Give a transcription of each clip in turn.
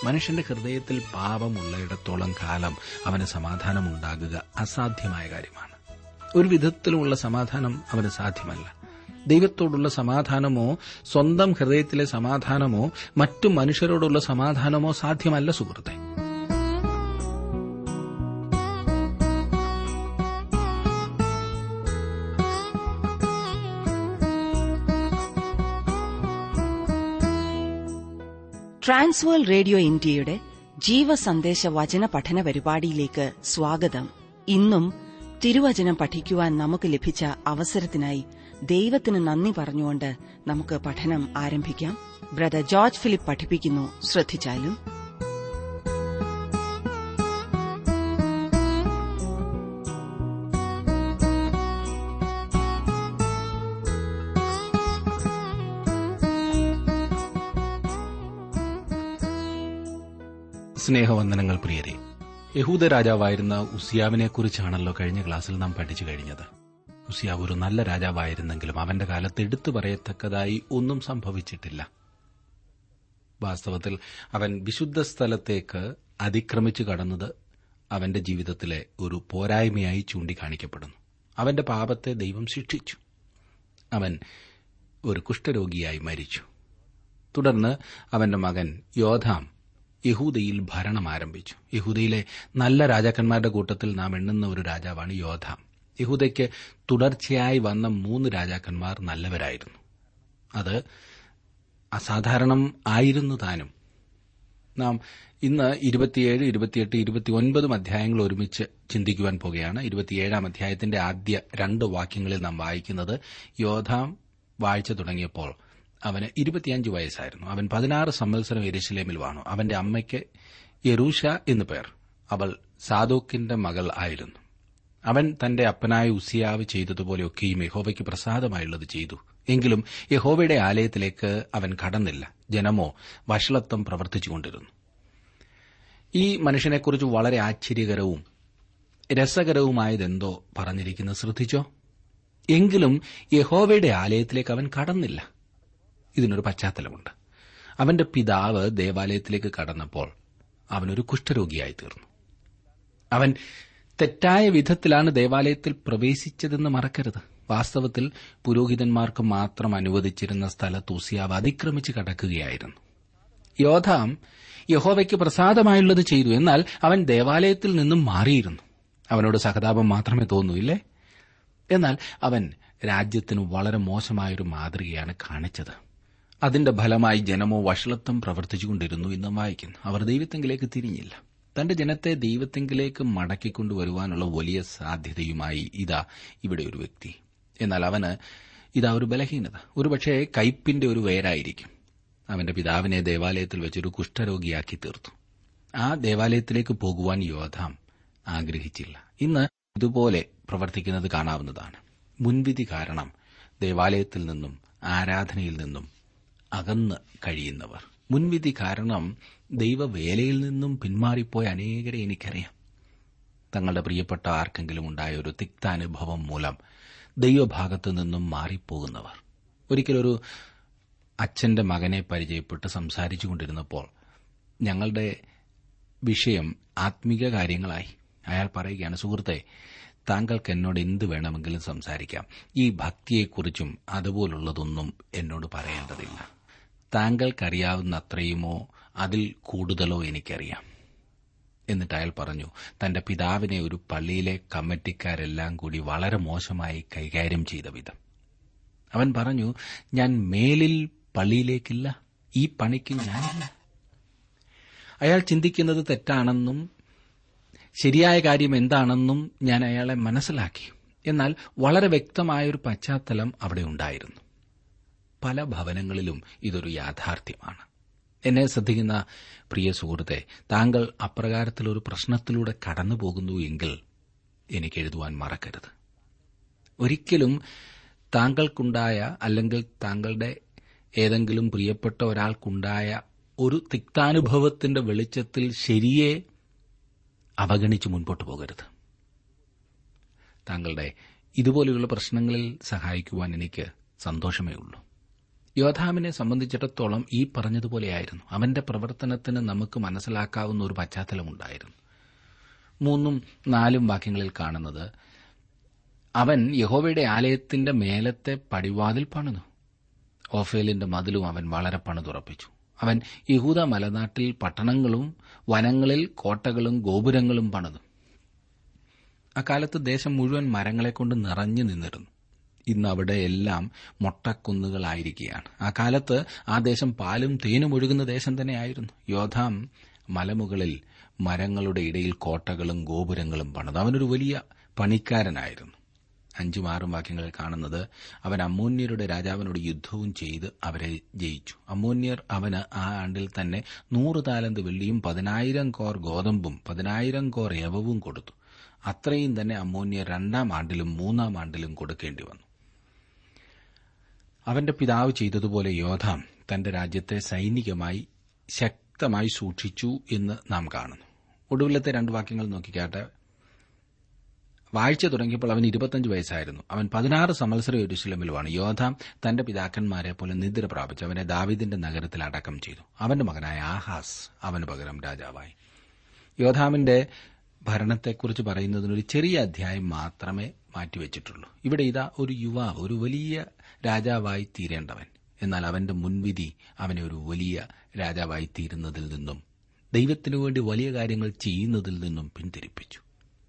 മനുഷ്യന്റെ ഹൃദയത്തിൽ പാപമുള്ളയിടത്തോളം കാലം അവന് സമാധാനമുണ്ടാകുക അസാധ്യമായ കാര്യമാണ് ഒരു വിധത്തിലുമുള്ള സമാധാനം അവന് സാധ്യമല്ല ദൈവത്തോടുള്ള സമാധാനമോ സ്വന്തം ഹൃദയത്തിലെ സമാധാനമോ മറ്റു മനുഷ്യരോടുള്ള സമാധാനമോ സാധ്യമല്ല സുഹൃത്തെ ട്രാൻസ്വേൾ റേഡിയോ ഇന്ത്യയുടെ ജീവസന്ദേശ വചന പഠന പരിപാടിയിലേക്ക് സ്വാഗതം ഇന്നും തിരുവചനം പഠിക്കുവാൻ നമുക്ക് ലഭിച്ച അവസരത്തിനായി ദൈവത്തിന് നന്ദി പറഞ്ഞുകൊണ്ട് നമുക്ക് പഠനം ആരംഭിക്കാം ബ്രദർ ജോർജ് ഫിലിപ്പ് പഠിപ്പിക്കുന്നു ശ്രദ്ധിച്ചാലും സ്നേഹവന്ദനങ്ങൾ പ്രിയരെ യഹൂദ രാജാവായിരുന്ന ഉസിയാവിനെക്കുറിച്ചാണല്ലോ കഴിഞ്ഞ ക്ലാസ്സിൽ നാം പഠിച്ചു കഴിഞ്ഞത് ഉസിയാവ് ഒരു നല്ല രാജാവായിരുന്നെങ്കിലും അവന്റെ കാലത്ത് എടുത്തു പറയത്തക്കതായി ഒന്നും സംഭവിച്ചിട്ടില്ല വാസ്തവത്തിൽ അവൻ വിശുദ്ധ സ്ഥലത്തേക്ക് അതിക്രമിച്ചു കടന്നത് അവന്റെ ജീവിതത്തിലെ ഒരു പോരായ്മയായി ചൂണ്ടിക്കാണിക്കപ്പെടുന്നു അവന്റെ പാപത്തെ ദൈവം ശിക്ഷിച്ചു അവൻ ഒരു കുഷ്ഠരോഗിയായി മരിച്ചു തുടർന്ന് അവന്റെ മകൻ യോധാം യഹൂദയിൽ ഭരണം ആരംഭിച്ചു യഹൂദയിലെ നല്ല രാജാക്കന്മാരുടെ കൂട്ടത്തിൽ നാം എണ്ണുന്ന ഒരു രാജാവാണ് യോധാം യഹൂദയ്ക്ക് തുടർച്ചയായി വന്ന മൂന്ന് രാജാക്കന്മാർ നല്ലവരായിരുന്നു അത് അസാധാരണം ആയിരുന്നു താനും നാം ഇന്ന് ഇരുപത്തിയേഴ് ഇരുപത്തിയെട്ട് ഇരുപത്തിയൊൻപതും അധ്യായങ്ങൾ ഒരുമിച്ച് ചിന്തിക്കുവാൻ പോകുകയാണ് ഇരുപത്തിയേഴാം അധ്യായത്തിന്റെ ആദ്യ രണ്ട് വാക്യങ്ങളിൽ നാം വായിക്കുന്നത് യോധാം വാഴ്ച തുടങ്ങിയപ്പോൾ അവന് ഇരുപത്തിയഞ്ച് വയസ്സായിരുന്നു അവൻ പതിനാറ് സംവത്സരം എരുശലേമിൽ വാണു അവന്റെ അമ്മയ്ക്ക് യറൂഷ എന്നു പേർ അവൾ സാദോക്കിന്റെ മകൾ ആയിരുന്നു അവൻ തന്റെ അപ്പനായ ഉസിയാവ് ചെയ്തതുപോലെയൊക്കെയും യഹോവയ്ക്ക് പ്രസാദമായുള്ളത് ചെയ്തു എങ്കിലും യഹോവയുടെ ആലയത്തിലേക്ക് അവൻ കടന്നില്ല ജനമോ വഷളത്വം പ്രവർത്തിച്ചുകൊണ്ടിരുന്നു ഈ മനുഷ്യനെക്കുറിച്ച് വളരെ ആശ്ചര്യകരവും രസകരവുമായതെന്തോ പറഞ്ഞിരിക്കുന്നത് ശ്രദ്ധിച്ചോ എങ്കിലും യഹോവയുടെ ആലയത്തിലേക്ക് അവൻ കടന്നില്ല ഇതിനൊരു പശ്ചാത്തലമുണ്ട് അവന്റെ പിതാവ് ദേവാലയത്തിലേക്ക് കടന്നപ്പോൾ അവനൊരു കുഷ്ഠരോഗിയായി തീർന്നു അവൻ തെറ്റായ വിധത്തിലാണ് ദേവാലയത്തിൽ പ്രവേശിച്ചതെന്ന് മറക്കരുത് വാസ്തവത്തിൽ പുരോഹിതന്മാർക്ക് മാത്രം അനുവദിച്ചിരുന്ന സ്ഥലത്ത് ഉസിയാവ് അതിക്രമിച്ച് കടക്കുകയായിരുന്നു യോധാം യഹോവയ്ക്ക് പ്രസാദമായുള്ളത് ചെയ്തു എന്നാൽ അവൻ ദേവാലയത്തിൽ നിന്നും മാറിയിരുന്നു അവനോട് സഹതാപം മാത്രമേ തോന്നൂ ഇല്ലേ എന്നാൽ അവൻ രാജ്യത്തിന് വളരെ മോശമായൊരു മാതൃകയാണ് കാണിച്ചത് അതിന്റെ ഫലമായി ജനമോ വഷളത്വം പ്രവർത്തിച്ചുകൊണ്ടിരുന്നു എന്ന് വായിക്കുന്നു അവർ ദൈവത്തെങ്കിലേക്ക് തിരിഞ്ഞില്ല തന്റെ ജനത്തെ ദൈവത്തെങ്കിലേക്ക് മടക്കിക്കൊണ്ടുവരുവാനുള്ള വലിയ സാധ്യതയുമായി ഇതാ ഇവിടെ ഒരു വ്യക്തി എന്നാൽ അവന് ഇതാ ഒരു ബലഹീനത ഒരുപക്ഷെ കയ്പിന്റെ ഒരു വേരായിരിക്കും അവന്റെ പിതാവിനെ ദേവാലയത്തിൽ വെച്ചൊരു കുഷ്ഠരോഗിയാക്കി തീർത്തു ആ ദേവാലയത്തിലേക്ക് പോകുവാൻ യോധാം ആഗ്രഹിച്ചില്ല ഇന്ന് ഇതുപോലെ പ്രവർത്തിക്കുന്നത് കാണാവുന്നതാണ് മുൻവിധി കാരണം ദേവാലയത്തിൽ നിന്നും ആരാധനയിൽ നിന്നും അകന്ന് കഴിയുന്നവർ മുൻവിധി കാരണം ദൈവവേലയിൽ നിന്നും പിന്മാറിപ്പോയ അനേകരെ എനിക്കറിയാം തങ്ങളുടെ പ്രിയപ്പെട്ട ആർക്കെങ്കിലും ഉണ്ടായ ഒരു തിക്താനുഭവം മൂലം ദൈവഭാഗത്തു നിന്നും മാറിപ്പോകുന്നവർ ഒരിക്കലൊരു അച്ഛന്റെ മകനെ പരിചയപ്പെട്ട് സംസാരിച്ചുകൊണ്ടിരുന്നപ്പോൾ ഞങ്ങളുടെ വിഷയം ആത്മീക കാര്യങ്ങളായി അയാൾ പറയുകയാണ് സുഹൃത്തെ താങ്കൾക്ക് എന്നോട് എന്ത് വേണമെങ്കിലും സംസാരിക്കാം ഈ ഭക്തിയെക്കുറിച്ചും അതുപോലുള്ളതൊന്നും എന്നോട് പറയേണ്ടതില്ല താങ്കൾക്കറിയാവുന്ന അത്രയുമോ അതിൽ കൂടുതലോ എനിക്കറിയാം എന്നിട്ട് അയാൾ പറഞ്ഞു തന്റെ പിതാവിനെ ഒരു പള്ളിയിലെ കമ്മിറ്റിക്കാരെല്ലാം കൂടി വളരെ മോശമായി കൈകാര്യം ചെയ്ത വിധം അവൻ പറഞ്ഞു ഞാൻ മേലിൽ പള്ളിയിലേക്കില്ല ഈ പണിക്ക് ഞാനില്ല അയാൾ ചിന്തിക്കുന്നത് തെറ്റാണെന്നും ശരിയായ കാര്യം എന്താണെന്നും ഞാൻ അയാളെ മനസ്സിലാക്കി എന്നാൽ വളരെ വ്യക്തമായൊരു പശ്ചാത്തലം അവിടെ ഉണ്ടായിരുന്നു പല ഭവനങ്ങളിലും ഇതൊരു യാഥാർത്ഥ്യമാണ് എന്നെ ശ്രദ്ധിക്കുന്ന പ്രിയ സുഹൃത്തെ താങ്കൾ അപ്രകാരത്തിലൊരു പ്രശ്നത്തിലൂടെ കടന്നു പോകുന്നു എങ്കിൽ എനിക്ക് എഴുതുവാൻ മറക്കരുത് ഒരിക്കലും താങ്കൾക്കുണ്ടായ അല്ലെങ്കിൽ താങ്കളുടെ ഏതെങ്കിലും പ്രിയപ്പെട്ട ഒരാൾക്കുണ്ടായ ഒരു തിക്താനുഭവത്തിന്റെ വെളിച്ചത്തിൽ ശരിയെ അവഗണിച്ച് മുൻപോട്ട് പോകരുത് താങ്കളുടെ ഇതുപോലെയുള്ള പ്രശ്നങ്ങളിൽ സഹായിക്കുവാൻ എനിക്ക് സന്തോഷമേ ഉള്ളൂ യോധാമിനെ സംബന്ധിച്ചിടത്തോളം ഈ പറഞ്ഞതുപോലെയായിരുന്നു അവന്റെ പ്രവർത്തനത്തിന് നമുക്ക് മനസ്സിലാക്കാവുന്ന ഒരു പശ്ചാത്തലമുണ്ടായിരുന്നു മൂന്നും നാലും വാക്യങ്ങളിൽ കാണുന്നത് അവൻ യഹോവയുടെ ആലയത്തിന്റെ മേലത്തെ പടിവാതിൽ പണിതു ഓഫേലിന്റെ മതിലും അവൻ വളരെ പണിതുറപ്പിച്ചു അവൻ യഹൂദ മലനാട്ടിൽ പട്ടണങ്ങളും വനങ്ങളിൽ കോട്ടകളും ഗോപുരങ്ങളും പണിതു അക്കാലത്ത് ദേശം മുഴുവൻ മരങ്ങളെക്കൊണ്ട് നിറഞ്ഞു നിന്നിരുന്നു ഇന്ന് അവിടെ എല്ലാം മൊട്ടക്കുന്നുകളായിരിക്കുകയാണ് ആ കാലത്ത് ആ ദേശം പാലും തേനും ഒഴുകുന്ന ദേശം തന്നെയായിരുന്നു യോധാം മലമുകളിൽ മരങ്ങളുടെ ഇടയിൽ കോട്ടകളും ഗോപുരങ്ങളും പണിതു അവനൊരു വലിയ പണിക്കാരനായിരുന്നു അഞ്ചും ആറും വാക്യങ്ങളിൽ കാണുന്നത് അവൻ അമ്മോന്യരുടെ രാജാവിനോട് യുദ്ധവും ചെയ്ത് അവരെ ജയിച്ചു അമ്മോന്യർ അവന് ആ ആണ്ടിൽ തന്നെ നൂറ് താലന്ത് വെള്ളിയും പതിനായിരം കോർ ഗോതമ്പും പതിനായിരം കോർ യവവും കൊടുത്തു അത്രയും തന്നെ അമ്മോന്യർ രണ്ടാം ആണ്ടിലും മൂന്നാം ആണ്ടിലും കൊടുക്കേണ്ടി വന്നു അവന്റെ പിതാവ് ചെയ്തതുപോലെ യോധാം തന്റെ രാജ്യത്തെ സൈനികമായി ശക്തമായി സൂക്ഷിച്ചു എന്ന് നാം കാണുന്നു ഒടുവിലത്തെ രണ്ട് വാക്യങ്ങൾ നോക്കിക്കാട്ടെ വാഴ്ച തുടങ്ങിയപ്പോൾ അവൻ ഇരുപത്തഞ്ച് വയസ്സായിരുന്നു അവൻ പതിനാറ് സംവത്സരം യെരൂശലേമിലുമാണ് യോധാം തന്റെ പിതാക്കന്മാരെ പോലെ നിദ്ര പ്രാപിച്ചു അവനെ ദാവീദിന്റെ നഗരത്തിൽ അടക്കം ചെയ്തു അവന്റെ മകനായ ആഹാസ് അവന് പകരം രാജാവായി യോധാമിന്റെ ഭരണത്തെക്കുറിച്ച് പറയുന്നതിനൊരു ചെറിയ അധ്യായം മാത്രമേ മാറ്റിവെച്ചിട്ടുള്ളൂ ഇവിടെ ഇതാ ഒരു യുവാവ് ഒരു വലിയ രാജാവായി തീരേണ്ടവൻ എന്നാൽ അവന്റെ മുൻവിധി അവനെ ഒരു വലിയ രാജാവായി തീരുന്നതിൽ നിന്നും ദൈവത്തിനു വേണ്ടി വലിയ കാര്യങ്ങൾ ചെയ്യുന്നതിൽ നിന്നും പിന്തിരിപ്പിച്ചു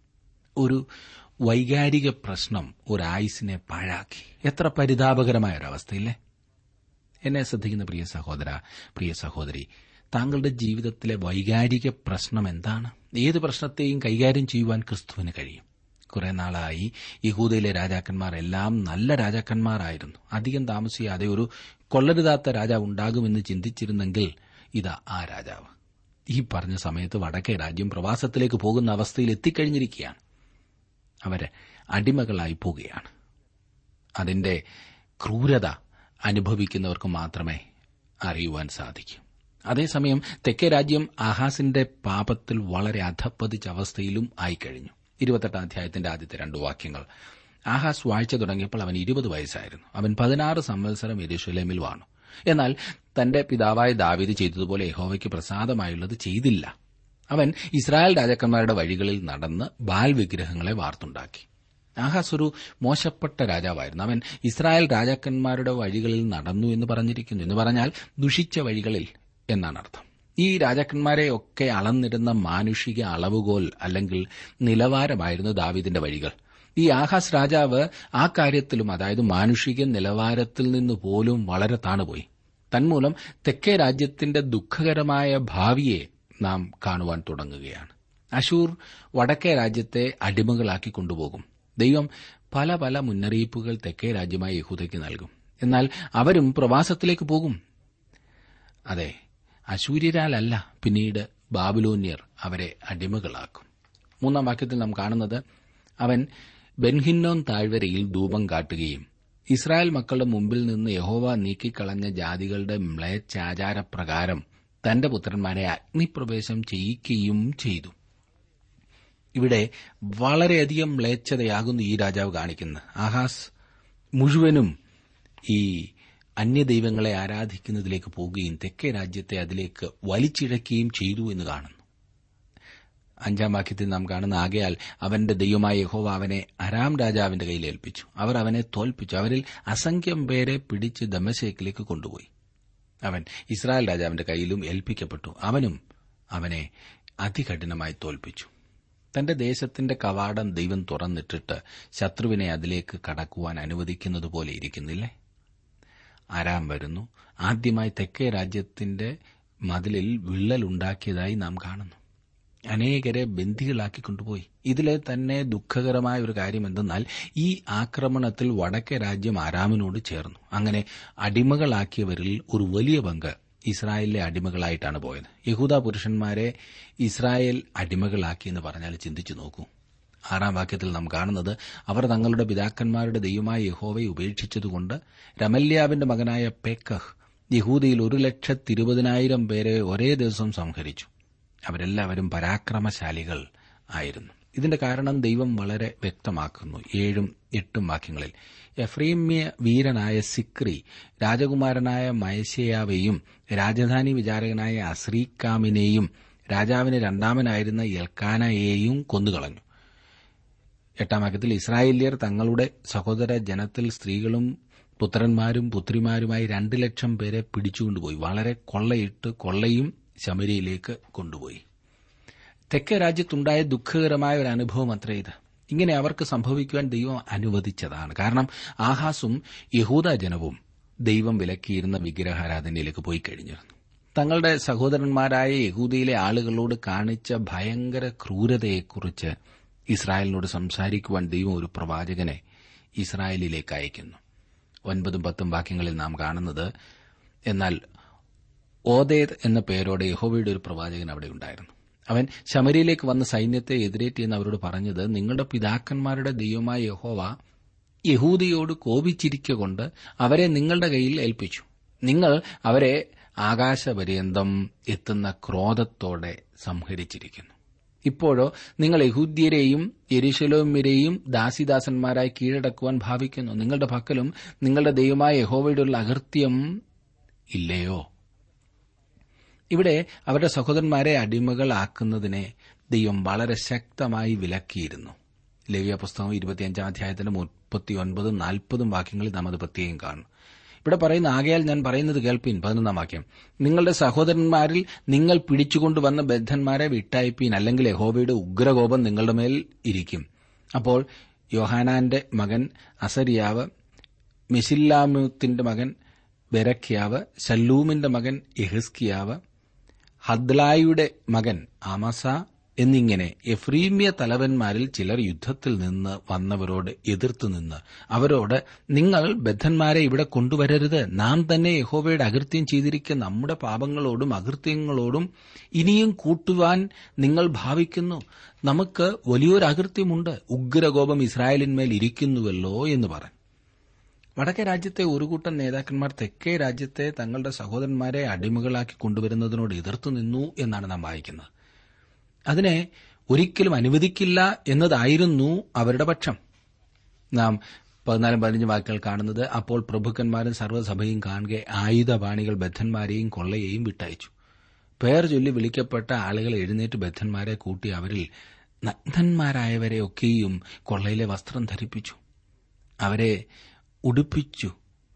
ഒരു വൈകാരിക പ്രശ്നം ഒരു ആയുസിനെ പാഴാക്കി എത്ര പരിതാപകരമായ ഒരവസ്ഥയില്ലേ എന്നെ ശ്രദ്ധിക്കുന്ന പ്രിയ സഹോദര പ്രിയ സഹോദരി താങ്കളുടെ ജീവിതത്തിലെ വൈകാരിക പ്രശ്നം എന്താണ് ഏത് പ്രശ്നത്തെയും കൈകാര്യം ചെയ്യുവാൻ ക്രിസ്തുവിന് കഴിയും കുറെ നാളായി യഹൂദയിലെ രാജാക്കന്മാർ എല്ലാം നല്ല രാജാക്കന്മാരായിരുന്നു അധികം താമസിയാതെ ഒരു കൊള്ളരുതാത്ത രാജാവ് ഉണ്ടാകുമെന്ന് ചിന്തിച്ചിരുന്നെങ്കിൽ ഇതാ ആ രാജാവ് ഈ പറഞ്ഞ സമയത്ത് വടക്കേ രാജ്യം പ്രവാസത്തിലേക്ക് പോകുന്ന അവസ്ഥയിൽ എത്തിക്കഴിഞ്ഞിരിക്കുകയാണ് അവര് അടിമകളായി പോവുകയാണ് അതിന്റെ ക്രൂരത അനുഭവിക്കുന്നവർക്ക് മാത്രമേ അറിയുവാൻ സാധിക്കൂ അതേസമയം തെക്കേ രാജ്യം ആഹാസിന്റെ പാപത്തിൽ വളരെ അധപ്പതിച്ച അവസ്ഥയിലും ആയിക്കഴിഞ്ഞു ഇരുപത്തെട്ടാം അധ്യായത്തിന്റെ ആദ്യത്തെ രണ്ടു വാക്യങ്ങൾ ആഹാസ് വാഴ്ച തുടങ്ങിയപ്പോൾ അവൻ ഇരുപത് വയസ്സായിരുന്നു അവൻ പതിനാറ് സംവത്സരം യെരൂശലേമിൽ വാണു എന്നാൽ തന്റെ പിതാവായ ദാവീദ് ചെയ്തതുപോലെ യഹോവയ്ക്ക് പ്രസാദമായുള്ളത് ചെയ്തില്ല അവൻ ഇസ്രായേൽ രാജാക്കന്മാരുടെ വഴികളിൽ നടന്ന് ബാൽ വിഗ്രഹങ്ങളെ വാർത്തുണ്ടാക്കി ആഹാസ് ഒരു മോശപ്പെട്ട രാജാവായിരുന്നു അവൻ ഇസ്രായേൽ രാജാക്കന്മാരുടെ വഴികളിൽ നടന്നു എന്ന് പറഞ്ഞിരിക്കുന്നു എന്ന് പറഞ്ഞാൽ ദുഷിച്ച വഴികളിൽ എന്നാണ് അർത്ഥം ഈ രാജാക്കന്മാരെ ഒക്കെ അളന്നിടുന്ന മാനുഷിക അളവുകോൽ അല്ലെങ്കിൽ നിലവാരമായിരുന്നു ദാവീദിന്റെ വഴികൾ ഈ ആഹാസ് രാജാവ് ആ കാര്യത്തിലും അതായത് മാനുഷിക നിലവാരത്തിൽ നിന്ന് പോലും വളരെ താണുപോയി തന്മൂലം തെക്കേ രാജ്യത്തിന്റെ ദുഃഖകരമായ ഭാവിയെ നാം കാണുവാൻ തുടങ്ങുകയാണ് അശൂർ വടക്കേ രാജ്യത്തെ അടിമകളാക്കി കൊണ്ടുപോകും ദൈവം പല പല മുന്നറിയിപ്പുകൾ തെക്കേ രാജ്യമായ യഹൂദയ്ക്ക് നൽകും എന്നാൽ അവരും പ്രവാസത്തിലേക്ക് പോകും അതെ അശൂര്യരാലല്ല പിന്നീട് ബാബുലോന്യർ അവരെ അടിമകളാക്കും മൂന്നാം വാക്യത്തിൽ നാം കാണുന്നത് അവൻ ബെൻഹിന്നോൻ താഴ്വരയിൽ ധൂപം കാട്ടുകയും ഇസ്രായേൽ മക്കളുടെ മുമ്പിൽ നിന്ന് യഹോവ നീക്കിക്കളഞ്ഞ ജാതികളുടെ മ്ലേച്ഛാചാരപ്രകാരം തന്റെ പുത്രന്മാരെ അഗ്നിപ്രവേശം ചെയ്യിക്കുകയും ചെയ്തു ഇവിടെ വളരെയധികം മ്ലേച്ഛതയാകുന്നു ഈ രാജാവ് കാണിക്കുന്നത് ആഹാസ് മുഴുവനും ഈ അന്യദൈവങ്ങളെ ആരാധിക്കുന്നതിലേക്ക് പോവുകയും തെക്കേ രാജ്യത്തെ അതിലേക്ക് വലിച്ചിഴക്കുകയും ചെയ്തു എന്ന് കാണുന്നു അഞ്ചാം വാക്യത്തിൽ നാം കാണുന്ന ആകയാൽ അവന്റെ ദൈവമായ യഹോവ അവനെ അരാം രാജാവിന്റെ കയ്യിൽ ഏൽപ്പിച്ചു അവർ അവനെ തോൽപ്പിച്ചു അവരിൽ അസംഖ്യം പേരെ പിടിച്ച് ദമശേക്കിലേക്ക് കൊണ്ടുപോയി അവൻ ഇസ്രായേൽ രാജാവിന്റെ കയ്യിലും ഏൽപ്പിക്കപ്പെട്ടു അവനും അവനെ അതികഠിനമായി തോൽപ്പിച്ചു തന്റെ ദേശത്തിന്റെ കവാടം ദൈവം തുറന്നിട്ടിട്ട് ശത്രുവിനെ അതിലേക്ക് കടക്കുവാൻ അനുവദിക്കുന്നതുപോലെ ഇരിക്കുന്നില്ലേ ആരാം വരുന്നു ആദ്യമായി തെക്കേ രാജ്യത്തിന്റെ മതിലിൽ വിള്ളലുണ്ടാക്കിയതായി നാം കാണുന്നു അനേകരെ ബന്ദികളാക്കി കൊണ്ടുപോയി ഇതിലെ തന്നെ ദുഃഖകരമായ ഒരു കാര്യം എന്തെന്നാൽ ഈ ആക്രമണത്തിൽ വടക്കേ രാജ്യം ആരാമിനോട് ചേർന്നു അങ്ങനെ അടിമകളാക്കിയവരിൽ ഒരു വലിയ പങ്ക് ഇസ്രായേലിലെ അടിമകളായിട്ടാണ് പോയത് യഹൂദ പുരുഷന്മാരെ ഇസ്രായേൽ അടിമകളാക്കി എന്ന് പറഞ്ഞാൽ ചിന്തിച്ചു നോക്കൂ ആറാം വാക്യത്തിൽ നാം കാണുന്നത് അവർ തങ്ങളുടെ പിതാക്കന്മാരുടെ ദൈവമായ യഹോവയെ ഉപേക്ഷിച്ചതുകൊണ്ട് രമല്യാവിന്റെ മകനായ പെക്കഹ് യഹൂദയിൽ ഒരു ലക്ഷത്തിരുപതിനായിരം പേരെ ഒരേ ദിവസം സംഹരിച്ചു അവരെല്ലാവരും പരാക്രമശാലികൾ ആയിരുന്നു ഇതിന്റെ കാരണം ദൈവം വളരെ വ്യക്തമാക്കുന്നു ഏഴും എട്ടും വാക്യങ്ങളിൽ എഫ്രീമ്യ വീരനായ സിക്രി രാജകുമാരനായ മയശയാവെയും രാജധാനി വിചാരകനായ അസ്രീക്കാമിനെയും രാജാവിന് രണ്ടാമനായിരുന്ന എൽക്കാനയെയും കൊന്നുകളഞ്ഞു എട്ടാം വാക്യത്തിൽ ഇസ്രായേല്യർ തങ്ങളുടെ സഹോദര ജനത്തിൽ സ്ത്രീകളും പുത്രന്മാരും പുത്രിമാരുമായി രണ്ട് ലക്ഷം പേരെ പിടിച്ചുകൊണ്ടുപോയി വളരെ കൊള്ളയിട്ട് കൊള്ളയും ശമരിയിലേക്ക് കൊണ്ടുപോയി തെക്കേ രാജ്യത്തുണ്ടായ ദുഃഖകരമായ ഒരു അനുഭവം അത്ര ഇത് ഇങ്ങനെ അവർക്ക് സംഭവിക്കുവാൻ ദൈവം അനുവദിച്ചതാണ് കാരണം ആഹാസും യഹൂദ ജനവും ദൈവം വിലക്കിയിരുന്ന വിഗ്രഹാരാധനയിലേക്ക് പോയി കഴിഞ്ഞിരുന്നു തങ്ങളുടെ സഹോദരന്മാരായ യഹൂദയിലെ ആളുകളോട് കാണിച്ച ഭയങ്കര ക്രൂരതയെക്കുറിച്ച് ഇസ്രായേലിനോട് സംസാരിക്കുവാൻ ദൈവം ഒരു പ്രവാചകനെ ഇസ്രായേലിലേക്ക് അയക്കുന്നു ഒൻപതും പത്തും വാക്യങ്ങളിൽ നാം കാണുന്നത് എന്നാൽ ഓദേദ് എന്ന പേരോടെ യഹോവയുടെ ഒരു പ്രവാചകൻ അവിടെ ഉണ്ടായിരുന്നു അവൻ ശമരിയിലേക്ക് വന്ന സൈന്യത്തെ എതിരേറ്റിയെന്ന് അവരോട് പറഞ്ഞത് നിങ്ങളുടെ പിതാക്കന്മാരുടെ ദൈവമായ യഹോവ യഹൂദിയോട് കോപിച്ചിരിക്കൊണ്ട് അവരെ നിങ്ങളുടെ കയ്യിൽ ഏൽപ്പിച്ചു നിങ്ങൾ അവരെ ആകാശപര്യന്തം എത്തുന്ന ക്രോധത്തോടെ സംഹരിച്ചിരിക്കുന്നു ഇപ്പോഴോ നിങ്ങൾ യഹൂദ്യരെയും യെരുശലോമ്യരെയും ദാസിദാസന്മാരായി കീഴടക്കുവാൻ ഭാവിക്കുന്നു നിങ്ങളുടെ പക്കലും നിങ്ങളുടെ ദൈവമായ യഹോവയുടെ അകൃത്യം ഇല്ലയോ ഇവിടെ അവരുടെ സഹോദരന്മാരെ അടിമകളാക്കുന്നതിനെ ദൈവം വളരെ ശക്തമായി വിലക്കിയിരുന്നു ലവ്യ പുസ്തകം ഇരുപത്തിയഞ്ചാം അധ്യായത്തിന്റെ മുപ്പത്തിയൊൻപതും നാൽപ്പതും വാക്യങ്ങളിൽ നാം അത് പ്രത്യേകം കാണും ഇവിടെ പറയുന്ന ആകയാൽ ഞാൻ പറയുന്നത് കേൾപ്പീൻ പതിനൊന്നാം വാക്യം നിങ്ങളുടെ സഹോദരന്മാരിൽ നിങ്ങൾ പിടിച്ചുകൊണ്ടുവന്ന ബദ്ധന്മാരെ വിട്ടയപ്പീൻ അല്ലെങ്കിൽ യഹോവയുടെ ഉഗ്രകോപം നിങ്ങളുടെ മേൽ ഇരിക്കും അപ്പോൾ യോഹാനാന്റെ മകൻ അസരിയാവ് മെഷില്ലാമുത്തിന്റെ മകൻ ബെരഖ്യാവ് ശല്ലൂമിന്റെ മകൻ യഹിസ്കിയാവ് ഹദ്ലായുടെ മകൻ ആമസ എന്നിങ്ങനെ എഫ്രീമ്യ തലവന്മാരിൽ ചിലർ യുദ്ധത്തിൽ നിന്ന് വന്നവരോട് എതിർത്തു നിന്ന് അവരോട് നിങ്ങൾ ബദ്ധന്മാരെ ഇവിടെ കൊണ്ടുവരരുത് നാം തന്നെ യഹോവയുടെ അകൃത്യം ചെയ്തിരിക്കുന്ന നമ്മുടെ പാപങ്ങളോടും അകൃത്യങ്ങളോടും ഇനിയും കൂട്ടുവാൻ നിങ്ങൾ ഭാവിക്കുന്നു നമുക്ക് വലിയൊരു അകൃത്യമുണ്ട് ഉഗ്രകോപം ഇസ്രായേലിന്മേൽ ഇരിക്കുന്നുവല്ലോ എന്ന് പറഞ്ഞു വടക്കേ രാജ്യത്തെ ഒരു കൂട്ടം നേതാക്കന്മാർ തെക്കേ രാജ്യത്തെ തങ്ങളുടെ സഹോദരന്മാരെ അടിമകളാക്കി കൊണ്ടുവരുന്നതിനോട് എതിർത്തു നിന്നു എന്നാണ് നാം വായിക്കുന്നത് അതിനെ ഒരിക്കലും അനുവദിക്കില്ല എന്നതായിരുന്നു അവരുടെ പക്ഷം നാം പതിനാലും പതിനഞ്ചും വാക്കുകൾ കാണുന്നത് അപ്പോൾ പ്രഭുക്കന്മാരും സർവ്വസഭയും കാണുക ആയുധപാണികൾ ബദ്ധന്മാരെയും കൊള്ളയെയും വിട്ടയച്ചു പേർ ചൊല്ലി വിളിക്കപ്പെട്ട ആളുകൾ എഴുന്നേറ്റ് ബദ്ധന്മാരെ കൂട്ടി അവരിൽ നഗ്നന്മാരായവരെയൊക്കെയും കൊള്ളയിലെ വസ്ത്രം ധരിപ്പിച്ചു അവരെ ഉടുപ്പിച്ചു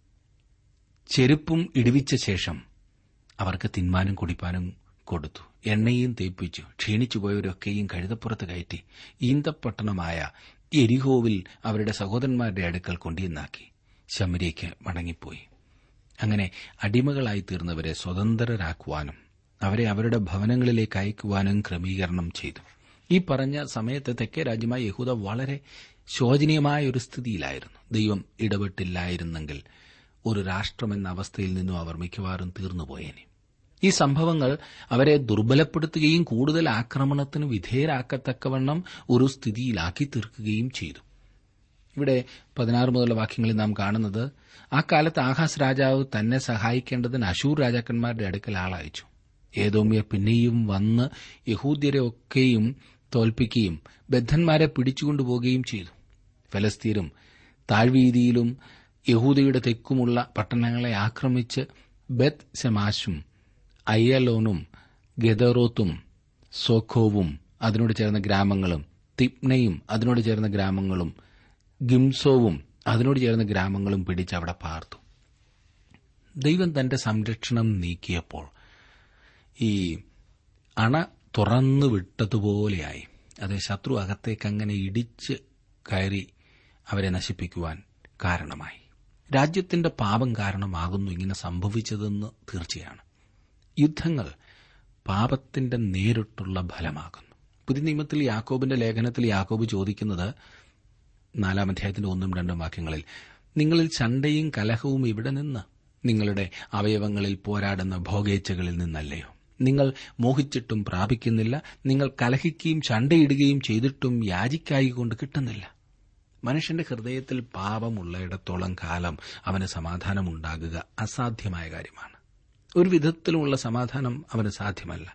ചെരുപ്പും ഇടിവിച്ച ശേഷം അവർക്ക് തിന്മാനും കുടിപ്പാനും കൊടുത്തു എണ്ണയും തേപ്പിച്ചു ക്ഷീണിച്ചുപോയവരൊക്കെയും കഴുതപ്പുറത്ത് കയറ്റി ഈന്തപ്പട്ടണമായ എരിഹോവിൽ അവരുടെ സഹോദരന്മാരുടെ അടുക്കൽ കൊണ്ടിയെന്നാക്കി ശമരിക്ക് മടങ്ങിപ്പോയി അങ്ങനെ അടിമകളായി തീർന്നവരെ സ്വതന്ത്രരാക്കുവാനും അവരെ അവരുടെ ഭവനങ്ങളിലേക്ക് അയക്കുവാനും ക്രമീകരണം ചെയ്തു ഈ പറഞ്ഞ സമയത്ത് തെക്കേ രാജ്യമായ യഹൂദ വളരെ ശോചനീയമായ ഒരു സ്ഥിതിയിലായിരുന്നു ദൈവം ഇടപെട്ടില്ലായിരുന്നെങ്കിൽ ഒരു രാഷ്ട്രമെന്ന അവസ്ഥയിൽ നിന്നും അവർ മിക്കവാറും തീർന്നുപോയേനെ ഈ സംഭവങ്ങൾ അവരെ ദുർബലപ്പെടുത്തുകയും കൂടുതൽ ആക്രമണത്തിന് വിധേയരാക്കത്തക്കവണ്ണം ഒരു സ്ഥിതിയിലാക്കി തീർക്കുകയും ചെയ്തു ഇവിടെ പതിനാറ് മുതലുള്ള വാക്യങ്ങളിൽ നാം കാണുന്നത് ആ കാലത്ത് ആഹാസ് രാജാവ് തന്നെ സഹായിക്കേണ്ടതിന് അശൂർ രാജാക്കന്മാരുടെ അടുക്കൽ ആളയച്ചു ഏതോമിയർ പിന്നെയും വന്ന് യഹൂദ്യരെ ഒക്കെയും തോൽപ്പിക്കുകയും ബദ്ധന്മാരെ പിടിച്ചുകൊണ്ടുപോവുകയും ചെയ്തു ഫലസ്തീനും താഴ്വീതിയിലും യഹൂദയുടെ തെക്കുമുള്ള പട്ടണങ്ങളെ ആക്രമിച്ച് ബെത് സെമാശും അയ്യലോനും ഗദറോത്തും സോഖോവും അതിനോട് ചേർന്ന ഗ്രാമങ്ങളും തിപ്നയും അതിനോട് ചേർന്ന ഗ്രാമങ്ങളും ഗിംസോവും അതിനോട് ചേർന്ന ഗ്രാമങ്ങളും പിടിച്ച് അവിടെ പാർത്തു ദൈവം തന്റെ സംരക്ഷണം നീക്കിയപ്പോൾ ഈ അണ തുറന്നു വിട്ടതുപോലെയായി അത് ശത്രു അകത്തേക്ക് അങ്ങനെ ഇടിച്ച് കയറി അവരെ നശിപ്പിക്കുവാൻ കാരണമായി രാജ്യത്തിന്റെ പാപം കാരണമാകുന്നു ഇങ്ങനെ സംഭവിച്ചതെന്ന് തീർച്ചയാണ് യുദ്ധങ്ങൾ പാപത്തിന്റെ നേരിട്ടുള്ള ഫലമാകുന്നു പുതിയ നിയമത്തിൽ യാക്കോബിന്റെ ലേഖനത്തിൽ യാക്കോബ് ചോദിക്കുന്നത് നാലാം അധ്യായത്തിന്റെ ഒന്നും രണ്ടും വാക്യങ്ങളിൽ നിങ്ങളിൽ ചണ്ടയും കലഹവും ഇവിടെ നിന്ന് നിങ്ങളുടെ അവയവങ്ങളിൽ പോരാടുന്ന ഭോഗേച്ഛകളിൽ നിന്നല്ലയോ നിങ്ങൾ മോഹിച്ചിട്ടും പ്രാപിക്കുന്നില്ല നിങ്ങൾ കലഹിക്കുകയും ചണ്ടയിടുകയും ചെയ്തിട്ടും യാചിക്കായികൊണ്ട് കിട്ടുന്നില്ല മനുഷ്യന്റെ ഹൃദയത്തിൽ പാപമുള്ളയിടത്തോളം കാലം അവന് സമാധാനമുണ്ടാകുക അസാധ്യമായ കാര്യമാണ് ഒരു വിധത്തിലുമുള്ള സമാധാനം അവന് സാധ്യമല്ല